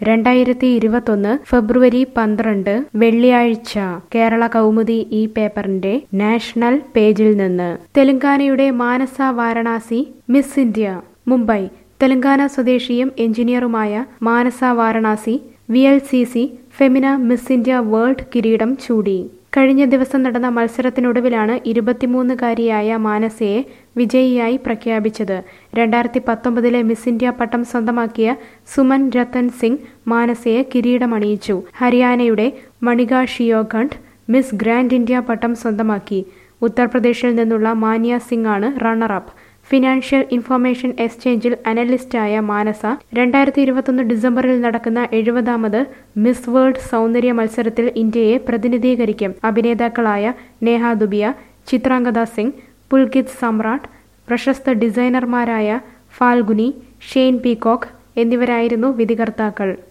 രണ്ടായിരത്തി ഇരുപത്തൊന്ന് ഫെബ്രുവരി പന്ത്രണ്ട് വെള്ളിയാഴ്ച കേരള കൗമുദി ഈ പേപ്പറിന്റെ നാഷണൽ പേജിൽ നിന്ന് തെലങ്കാനയുടെ മാനസ വാരണാസി മിസ് ഇന്ത്യ മുംബൈ തെലങ്കാന സ്വദേശിയും എഞ്ചിനീയറുമായ Manasa Varanasi V L C C Femina Miss India World കിരീടം ചൂടി കഴിഞ്ഞ ദിവസം നടന്ന മത്സരത്തിനൊടുവിലാണ് ഇരുപത്തിമൂന്നുകാരിയായ മാനസയെ വിജയിയായി പ്രഖ്യാപിച്ചത് രണ്ടായിരത്തി പത്തൊമ്പതിലെ മിസ് ഇന്ത്യ പട്ടം സ്വന്തമാക്കിയ സുമൻ രത്തൻ സിംഗ് മാനസയെ കിരീടമണിയിച്ചു ഹരിയാനയുടെ Manika Sheokand Miss Grand India പട്ടം സ്വന്തമാക്കി ഉത്തർപ്രദേശിൽ നിന്നുള്ള മാനിയ സിംഗ് ആണ് റണ്ണറപ്പ് ഫിനാൻഷ്യൽ ഇൻഫർമേഷൻ എക്സ്ചേഞ്ചിൽ അനലിസ്റ്റായ മാനസ രണ്ടായിരത്തി ഇരുപത്തൊന്ന് ഡിസംബറിൽ നടക്കുന്ന എഴുപതാമത് മിസ് വേൾഡ് സൗന്ദര്യ മത്സരത്തിൽ ഇന്ത്യയെ പ്രതിനിധീകരിക്കും അഭിനേതാക്കളായ നേഹ ദുബിയ ചിത്രാംഗദ സിംഗ് പുൽകിത് സമ്രാട്ട് പ്രശസ്ത ഡിസൈനർമാരായ ഫാൽഗുനി ഷെയ്ൻ പീകോക്ക് എന്നിവരായിരുന്നു വിധികർത്താക്കൾ